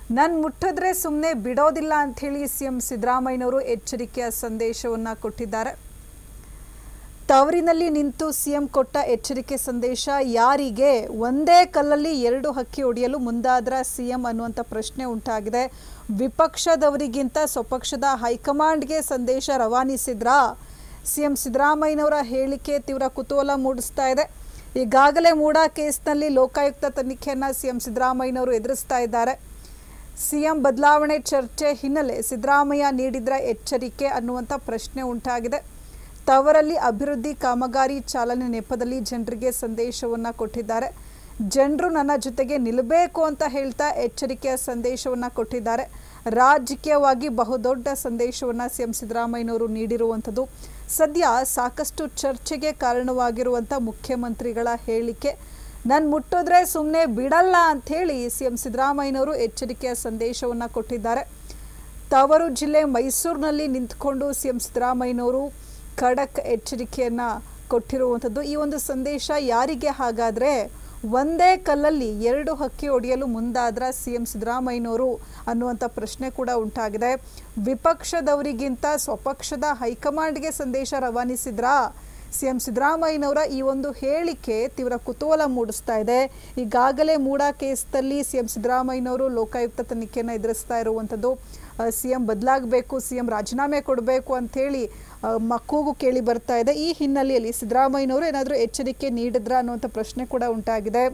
ನಾನು ಮುಟ್ಟಿದ್ರೆ ಸುಮ್ಮನೆ ಬಿಡೋದಿಲ್ಲ ಅಂಥೇಳಿ ಸಿ ಎಂ ಸಿದ್ದರಾಮಯ್ಯನವರು ಎಚ್ಚರಿಕೆಯ ಸಂದೇಶವನ್ನು ಕೊಟ್ಟಿದ್ದಾರೆ ತವರಿನಲ್ಲಿ ನಿಂತು ಸಿಎಂ ಕೊಟ್ಟ ಎಚ್ಚರಿಕೆ ಸಂದೇಶ ಯಾರಿಗೆ ಒಂದೇ ಕಲ್ಲಲ್ಲಿ ಎರಡು ಹಕ್ಕಿ ಹೊಡೆಯಲು ಮುಂದಾದ್ರ ಸಿಎಂ ಅನ್ನುವಂಥ ಪ್ರಶ್ನೆ ಉಂಟಾಗಿದೆ ವಿಪಕ್ಷದವರಿಗಿಂತ ಸ್ವಪಕ್ಷದ ಹೈಕಮಾಂಡ್ಗೆ ಸಂದೇಶ ರವಾನಿಸಿದ್ರಾ ಸಿಎಂ ಸಿದ್ದರಾಮಯ್ಯನವರ ಹೇಳಿಕೆ ತೀವ್ರ ಕುತೂಹಲ ಮೂಡಿಸ್ತಾ ಇದೆ ಈಗಾಗಲೇ ಮೂಡಾ ಕೇಸ್ನಲ್ಲಿ ಲೋಕಾಯುಕ್ತ ತನಿಖೆಯನ್ನು ಸಿಎಂ ಸಿದ್ದರಾಮಯ್ಯನವರು ಎದುರಿಸ್ತಾ ಇದ್ದಾರೆ ಸಿಎಂ ಬದಲಾವಣೆ ಚರ್ಚೆ ಹಿನ್ನೆಲೆ ಸಿದ್ದರಾಮಯ್ಯ ನೀಡಿದ್ರ ಎಚ್ಚರಿಕೆ ಅನ್ನುವಂಥ ಪ್ರಶ್ನೆ ಉಂಟಾಗಿದೆ ತವರಲ್ಲಿ ಅಭಿವೃದ್ಧಿ ಕಾಮಗಾರಿ ಚಾಲನೆ ನೆಪದಲ್ಲಿ ಜನರಿಗೆ ಸಂದೇಶವನ್ನು ಕೊಟ್ಟಿದ್ದಾರೆ ಜನರು ನನ್ನ ಜೊತೆಗೆ ನಿಲ್ಲಬೇಕು ಅಂತ ಹೇಳ್ತಾ ಎಚ್ಚರಿಕೆಯ ಸಂದೇಶವನ್ನು ಕೊಟ್ಟಿದ್ದಾರೆ ರಾಜಕೀಯವಾಗಿ ಬಹುದೊಡ್ಡ ಸಂದೇಶವನ್ನು ಸಿ ಎಂ ಸಿದ್ದರಾಮಯ್ಯನವರು ನೀಡಿರುವಂಥದ್ದು ಸದ್ಯ ಸಾಕಷ್ಟು ಚರ್ಚೆಗೆ ಕಾರಣವಾಗಿರುವಂಥ ಮುಖ್ಯಮಂತ್ರಿಗಳ ಹೇಳಿಕೆ ನಾನು ಮುಟ್ಟಿದ್ರೆ ಸುಮ್ಮನೆ ಬಿಡಲ್ಲ ಅಂಥೇಳಿ ಸಿ ಎಂ ಸಿದ್ದರಾಮಯ್ಯನವರು ಎಚ್ಚರಿಕೆಯ ಸಂದೇಶವನ್ನು ಕೊಟ್ಟಿದ್ದಾರೆ ತವರು ಜಿಲ್ಲೆ ಮೈಸೂರಿನಲ್ಲಿ ನಿಂತ್ಕೊಂಡು ಸಿ ಎಂ ಸಿದ್ದರಾಮಯ್ಯನವರು ಖಡಕ್ ಎಚ್ಚರಿಕೆಯನ್ನು ಕೊಟ್ಟಿರುವಂಥದ್ದು ಈ ಒಂದು ಸಂದೇಶ ಯಾರಿಗೆ ಹಾಗಾದರೆ ಒಂದೇ ಕಲ್ಲಲ್ಲಿ ಎರಡು ಹಕ್ಕಿ ಹೊಡೆಯಲು ಮುಂದಾದ್ರ ಸಿ ಎಂ ಸಿದ್ದರಾಮಯ್ಯನವರು ಅನ್ನುವಂಥ ಪ್ರಶ್ನೆ ಕೂಡ ಉಂಟಾಗಿದೆ ವಿಪಕ್ಷದವರಿಗಿಂತ ಸ್ವಪಕ್ಷದ ಹೈಕಮಾಂಡ್ಗೆ ಸಂದೇಶ ರವಾನಿಸಿದ್ರಾ ಸಿ ಎಂ ಸಿದ್ದರಾಮಯ್ಯನವರ ಈ ಒಂದು ಹೇಳಿಕೆ ತೀವ್ರ ಕುತೂಹಲ ಮೂಡಿಸ್ತಾ ಇದೆ ಈಗಾಗಲೇ ಮೂಡಾ ಕೇಸ್ನಲ್ಲಿ ಸಿ ಎಂ ಸಿದ್ದರಾಮಯ್ಯನವರು ಲೋಕಾಯುಕ್ತ ತನಿಖೆಯನ್ನು ಎದುರಿಸ್ತಾ ಇರುವಂಥದ್ದು ಸಿ ಎಂ ಬದಲಾಗಬೇಕು ಸಿ ಎಂ ರಾಜೀನಾಮೆ ಕೊಡಬೇಕು ಅಂಥೇಳಿ ಆ, ಮ ಕೂಗು ಕೇಳಿ ಬರ್ತಾ ಇದೆ ಈ ಹಿನ್ನೆಲೆಯಲ್ಲಿ ಸಿದ್ದರಾಮಯ್ಯನವರು ಏನಾದರೂ ಎಚ್ಚರಿಕೆ ನೀಡಿದ್ರಾ ಅನ್ನುವಂಥ ಪ್ರಶ್ನೆ ಕೂಡ ಉಂಟಾಗಿದೆ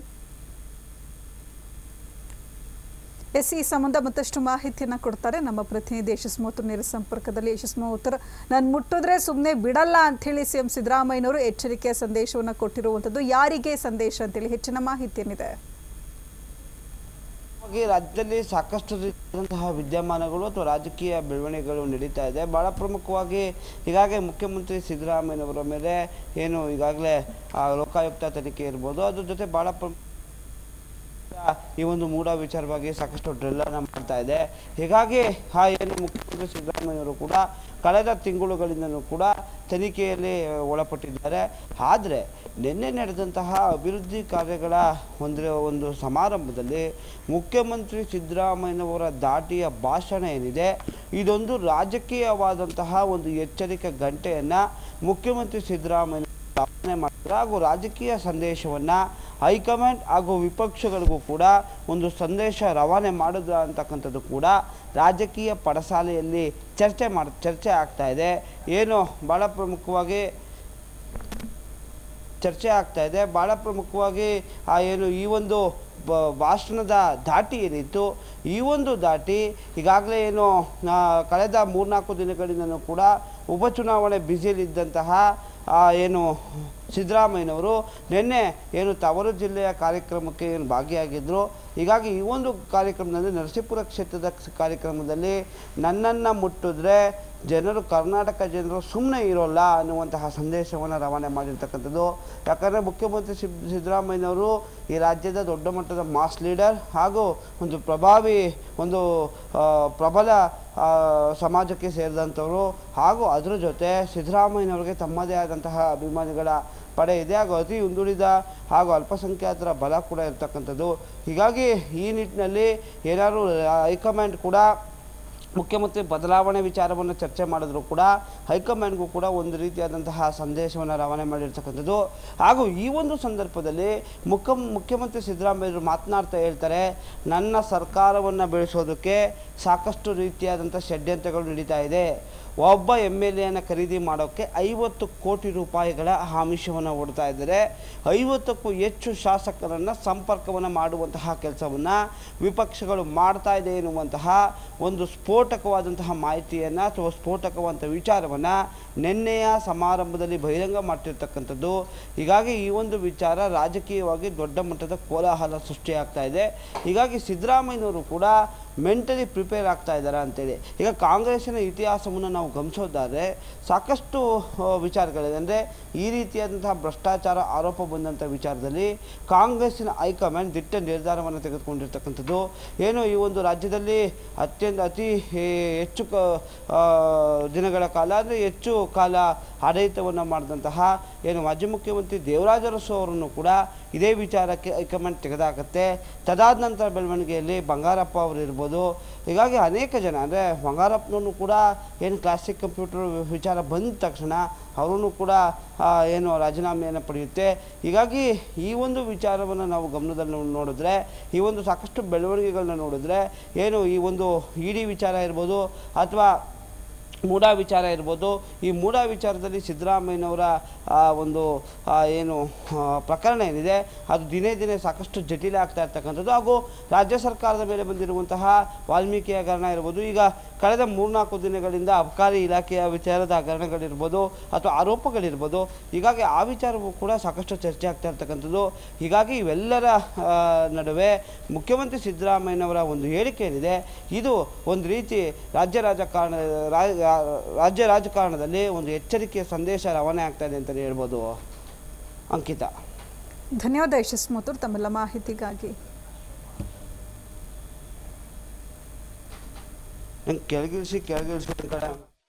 ಎಸ್ ಈ ಸಂಬಂಧ ಮತ್ತಷ್ಟು ಮಾಹಿತಿಯನ್ನು ಕೊಡ್ತಾರೆ ನಮ್ಮ ಪ್ರತಿನಿಧಿ ಯಶಸ್ ಮೋತ್ರ ನೇರ ಸಂಪರ್ಕದಲ್ಲಿ ಯಶಸ್ ಮೋತ್ರ ನಾನು ಮುಟ್ಟಿದ್ರೆ ಸುಮ್ಮನೆ ಬಿಡಲ್ಲ ಅಂಥೇಳಿ ಸಿ ಎಂ ಸಿದ್ದರಾಮಯ್ಯನವರು ಎಚ್ಚರಿಕೆಯ ಸಂದೇಶವನ್ನು ಕೊಟ್ಟಿರುವಂಥದ್ದು ಯಾರಿಗೆ ಸಂದೇಶ ಅಂತೇಳಿ ಹೆಚ್ಚಿನ ಮಾಹಿತಿ ಏನಿದೆ ಹಾಗೆ ರಾಜ್ಯದಲ್ಲಿ ಸಾಕಷ್ಟು ರೀತಿಯಾದಂತಹ ವಿದ್ಯಮಾನಗಳು ಅಥವಾ ರಾಜಕೀಯ ಬೆಳವಣಿಗೆಗಳು ನಡೀತಾ ಇದೆ ಭಾಳ ಪ್ರಮುಖವಾಗಿ ಈಗಾಗಲೇ ಮುಖ್ಯಮಂತ್ರಿ ಸಿದ್ದರಾಮಯ್ಯನವರ ಮೇಲೆ ಏನು ಈಗಾಗಲೇ ಆ, ಲೋಕಾಯುಕ್ತ ತನಿಖೆ ಇರ್ಬೋದು ಅದ್ರ ಜೊತೆ ಭಾಳ ಪ್ರಮುಖ ಈ ಒಂದು ಮೂಡ ವಿಚಾರವಾಗಿ ಸಾಕಷ್ಟು ಡ್ರಿಲ್ಲನ್ನು ಮಾಡ್ತಾ ಇದೆ ಹೀಗಾಗಿ ಆ ಏನು ಮುಖ್ಯಮಂತ್ರಿ ಸಿದ್ದರಾಮಯ್ಯವರು ಕೂಡ ಕಳೆದ ತಿಂಗಳುಗಳಿಂದಲೂ ಕೂಡ ತನಿಖೆಯಲ್ಲಿ ಒಳಪಟ್ಟಿದ್ದಾರೆ ಆದರೆ ನಿನ್ನೆ ನಡೆದಂತಹ ಅಭಿವೃದ್ಧಿ ಕಾರ್ಯಗಳ ಒಂದರ ಒಂದು ಸಮಾರಂಭದಲ್ಲಿ ಮುಖ್ಯಮಂತ್ರಿ ಸಿದ್ದರಾಮಯ್ಯನವರ ದಾಟಿಯ ಭಾಷಣ ಏನಿದೆ ಇದೊಂದು ರಾಜಕೀಯವಾದಂತಹ ಒಂದು ಎಚ್ಚರಿಕೆ ಗಂಟೆಯನ್ನು ಮುಖ್ಯಮಂತ್ರಿ ಸಿದ್ದರಾಮಯ್ಯ ಸ್ಥಾಪನೆ ಮಾಡಿದ್ರು ಹಾಗೂ ರಾಜಕೀಯ ಸಂದೇಶವನ್ನು ಹೈಕಮಾಂಡ್ ಹಾಗೂ ವಿಪಕ್ಷಗಳಿಗೂ ಕೂಡ ಒಂದು ಸಂದೇಶ ರವಾನೆ ಮಾಡಿದ್ರ ಅಂತಕ್ಕಂಥದ್ದು ಕೂಡ ರಾಜಕೀಯ ಪಡಸಾಲೆಯಲ್ಲಿ ಚರ್ಚೆ ಮಾಡ ಚರ್ಚೆ ಆಗ್ತಾ ಇದೆ ಏನು ಭಾಳ ಪ್ರಮುಖವಾಗಿ ಚರ್ಚೆ ಆಗ್ತಾ ಇದೆ ಭಾಳ ಪ್ರಮುಖವಾಗಿ ಆ ಏನು ಈ ಒಂದು ಬ- ಭಾಷಣದ ದಾಟಿ ಏನಿತ್ತು ಈ ಒಂದು ದಾಟಿ ಈಗಾಗಲೇ ಏನು ಆ, ಕಳೆದ ಮೂರ್ನಾಲ್ಕು ದಿನಗಳಿಂದಲೂ ಕೂಡ ಉಪಚುನಾವಣೆ ಬ್ಯುಸಿಯಲ್ಲಿದ್ದಂತಹ ಆ, ಏನು ಸಿದ್ದರಾಮಯ್ಯನವರು ನಿನ್ನೆ ಏನು ತವರು ಜಿಲ್ಲೆಯ ಕಾರ್ಯಕ್ರಮಕ್ಕೆ ಏನು ಭಾಗಿಯಾಗಿದ್ದರು ಹೀಗಾಗಿ ಈ ಒಂದು ಕಾರ್ಯಕ್ರಮದಲ್ಲಿ ನರಸೀಪುರ ಕ್ಷೇತ್ರದ ಕ್ಷ- ಕಾರ್ಯಕ್ರಮದಲ್ಲಿ ನನ್ನನ್ನು ಮುಟ್ಟಿದ್ರೆ ಜನರು ಕರ್ನಾಟಕ ಜನರು ಸುಮ್ಮನೆ ಇರೋಲ್ಲ ಅನ್ನುವಂತಹ ಸಂದೇಶವನ್ನು ರವಾನೆ ಮಾಡಿರ್ತಕ್ಕಂಥದ್ದು ಯಾಕಂದರೆ ಮುಖ್ಯಮಂತ್ರಿ ಸಿದ್ ಸಿದ್ದರಾಮಯ್ಯನವರು ಈ ರಾಜ್ಯದ ದೊಡ್ಡ ಮಟ್ಟದ ಮಾಸ್ ಲೀಡರ್ ಹಾಗೂ ಒಂದು ಪ್ರಭಾವಿ ಒಂದು ಆ, ಪ್ರಬಲ ಆ, ಸಮಾಜಕ್ಕೆ ಸೇರಿದಂಥವರು ಹಾಗೂ ಅದರ ಜೊತೆ ಸಿದ್ದರಾಮಯ್ಯನವರಿಗೆ ತಮ್ಮದೇ ಆದಂತಹ ಅಭಿಮಾನಿಗಳ ಪಡೆ ಇದೆ ಹಾಗೂ ಅತಿ ಹಿಂದುಳಿದ ಹಾಗೂ ಅಲ್ಪಸಂಖ್ಯಾತರ ಬಲ ಕೂಡ ಇರ್ತಕ್ಕಂಥದ್ದು ಹೀಗಾಗಿ ಈ ನಿಟ್ಟಿನಲ್ಲಿ ಏನಾದರೂ ಹೈಕಮಾಂಡ್ ಕೂಡ ಮುಖ್ಯಮಂತ್ರಿ ಬದಲಾವಣೆ ವಿಚಾರವನ್ನು ಚರ್ಚೆ ಮಾಡಿದ್ರು ಕೂಡ ಹೈಕಮಾಂಡ್ಗೂ ಕೂಡ ಒಂದು ರೀತಿಯಾದಂತಹ ಸಂದೇಶವನ್ನು ರವಾನೆ ಮಾಡಿರ್ತಕ್ಕಂಥದ್ದು ಹಾಗೂ ಈ ಒಂದು ಸಂದರ್ಭದಲ್ಲಿ ಮುಖ್ಯ ಮುಖ್ಯಮಂತ್ರಿ ಸಿದ್ದರಾಮಯ್ಯರು ಮಾತನಾಡ್ತಾ ಹೇಳ್ತಾರೆ ನನ್ನ ಸರ್ಕಾರವನ್ನು ಬೆಳೆಸೋದಕ್ಕೆ ಸಾಕಷ್ಟು ರೀತಿಯಾದಂಥ ಷಡ್ಯಂತ್ರಗಳು ನಡೀತಾ ಇದೆ ಒಬ್ಬ ಎಮ್ ಎಲ್ ಎನ ಖರೀದಿ ಮಾಡೋಕ್ಕೆ ಐವತ್ತು ಕೋಟಿ ರೂಪಾಯಿಗಳ ಆಮಿಷವನ್ನು ಹೊಡ್ತಾ ಇದ್ದಾರೆ ಐವತ್ತಕ್ಕೂ ಹೆಚ್ಚು ಶಾಸಕರನ್ನು ಸಂಪರ್ಕವನ್ನು ಮಾಡುವಂತಹ ಕೆಲಸವನ್ನು ವಿಪಕ್ಷಗಳು ಮಾಡ್ತಾ ಇದೆ ಎನ್ನುವಂತಹ ಒಂದು ಸ್ಫೋಟಕವಾದಂತಹ ಮಾಹಿತಿಯನ್ನು ಅಥವಾ ಸ್ಫೋಟಕವಾದಂಥ ವಿಚಾರವನ್ನು ನಿನ್ನೆಯ ಸಮಾರಂಭದಲ್ಲಿ ಬಹಿರಂಗ ಮಾಡ್ತಿರ್ತಕ್ಕಂಥದ್ದು ಹೀಗಾಗಿ ಈ ಒಂದು ವಿಚಾರ ರಾಜಕೀಯವಾಗಿ ದೊಡ್ಡ ಮಟ್ಟದ ಕೋಲಾಹಲ ಸೃಷ್ಟಿಯಾಗ್ತಾ ಇದೆ ಹೀಗಾಗಿ ಸಿದ್ದರಾಮಯ್ಯನವರು ಕೂಡ ಮೆಂಟಲಿ ಪ್ರಿಪೇರ್ ಆಗ್ತಾ ಇದ್ದಾರೆ ಅಂತೇಳಿ ಈಗ ಕಾಂಗ್ರೆಸ್ಸಿನ ಇತಿಹಾಸವನ್ನು ನಾವು ಗಮನಿಸೋದಾದರೆ ಸಾಕಷ್ಟು ಆ, ವಿಚಾರಗಳಿದೆ ಅಂದರೆ ಈ ರೀತಿಯಾದಂತಹ ಭ್ರಷ್ಟಾಚಾರ ಆರೋಪ ಬಂದಂಥ ವಿಚಾರದಲ್ಲಿ ಕಾಂಗ್ರೆಸ್ಸಿನ ಹೈಕಮಾಂಡ್ ದಿಟ್ಟ ನಿರ್ಧಾರವನ್ನು ತೆಗೆದುಕೊಂಡಿರ್ತಕ್ಕಂಥದ್ದು ಏನು ಈ ಒಂದು ರಾಜ್ಯದಲ್ಲಿ ಅತ್ಯಂತ ಅತಿ ಹೇ- ಹೆಚ್ಚು ಕ ಆ, ದಿನಗಳ ಕಾಲ ಅಂದರೆ ಹೆಚ್ಚು ಕಾಲ ಆಡಳಿತವನ್ನು ಮಾಡಿದಂತಹ ಏನು ಮಾಜಿ ಮುಖ್ಯಮಂತ್ರಿ ದೇವರಾಜ ಅರಸು ಅವರನ್ನು ಕೂಡ ಇದೇ ವಿಚಾರಕ್ಕೆ ಹೈಕಮಾಂಡ್ ತೆಗೆದಾಕತ್ತೆ ತದಾದ ನಂತರ ಬೆಳವಣಿಗೆಯಲ್ಲಿ ಬಂಗಾರಪ್ಪ ಅವರು ಇರ್ಬೋದು ಹೀಗಾಗಿ ಅನೇಕ ಜನ ಅಂದರೆ ಬಂಗಾರಪ್ಪನನ್ನು ಕೂಡ ಏನು ಕ್ಲಾಸಿಕ್ ಕಂಪ್ಯೂಟರ್ ವಿಚಾರ ಬಂದ ತಕ್ಷಣ ಅವರನ್ನು ಕೂಡ ಆ, ಏನು ರಾಜೀನಾಮೆಯನ್ನು ಪಡೆಯುತ್ತೆ ಹೀಗಾಗಿ ಈ ಒಂದು ವಿಚಾರವನ್ನು ನಾವು ಗಮನದಲ್ಲಿ ನೋ- ನೋಡಿದ್ರೆ ಈ ಒಂದು ಸಾಕಷ್ಟು ಬೆಳವಣಿಗೆಗಳನ್ನ ನೋಡಿದ್ರೆ ಏನು ಈ ಒಂದು ಇಡಿ ವಿಚಾರ ಇರ್ಬೋದು ಅಥವಾ ಮೂಢ ವಿಚಾರ ಇರ್ಬೋದು ಈ ಮೂಢ ವಿಚಾರದಲ್ಲಿ ಸಿದ್ದರಾಮಯ್ಯನವರ ಆ, ಒಂದು ಆ, ಏನು ಆ, ಪ್ರಕರಣ ಏನಿದೆ ಅದು ದಿನೇ ದಿನೇ ಸಾಕಷ್ಟು ಜಟಿಲ ಆಗ್ತಾ ಇರ್ತಕ್ಕಂಥದ್ದು ಹಾಗೂ ರಾಜ್ಯ ಸರ್ಕಾರದ ಮೇಲೆ ಬಂದಿರುವಂತಹ ವಾಲ್ಮೀಕಿ ಹಗರಣ ಇರ್ಬೋದು ಈಗ ಕಳೆದ ಮೂರ್ನಾಲ್ಕು ದಿನಗಳಿಂದ ಅಬಕಾರಿ ಇಲಾಖೆಯ ವಿಚಾರದ ಹಗರಣಗಳಿರ್ಬೋದು ಅಥವಾ ಆರೋಪಗಳಿರ್ಬೋದು ಹೀಗಾಗಿ ಆ ವಿಚಾರವೂ ಕೂಡ ಸಾಕಷ್ಟು ಚರ್ಚೆ ಆಗ್ತಾ ಇರ್ತಕ್ಕಂಥದ್ದು ಹೀಗಾಗಿ ಇವೆಲ್ಲರ ಆ, ನಡುವೆ ಮುಖ್ಯಮಂತ್ರಿ ಸಿದ್ದರಾಮಯ್ಯನವರ ಒಂದು ಹೇಳಿಕೆ ಏನಿದೆ ಇದು ಒಂದು ರೀತಿ ರಾಜ್ಯ ರಾಜಕಾರಣ ರಾ- ರಾ- ರಾಜ್ಯ ರಾಜಕಾರಣದಲ್ಲಿ ಒಂದು ಎಚ್ಚರಿಕೆಯ ಸಂದೇಶ ರವಾನೆ ಆಗ್ತಾ ಇದೆ ಅಂತಲೇ ಹೇಳ್ಬೋದು ಅಂಕಿತ ಧನ್ಯವಾದ ಯಶಸ್ ಮಥುರ್ ತಮ್ಮೆಲ್ಲ ಮಾಹಿತಿಗಾಗಿ ನಂಗೆ ಕೆಳಗಿಳಿಸಿ ಕೆಳಗಿಳಿಸಿ ಅಂತ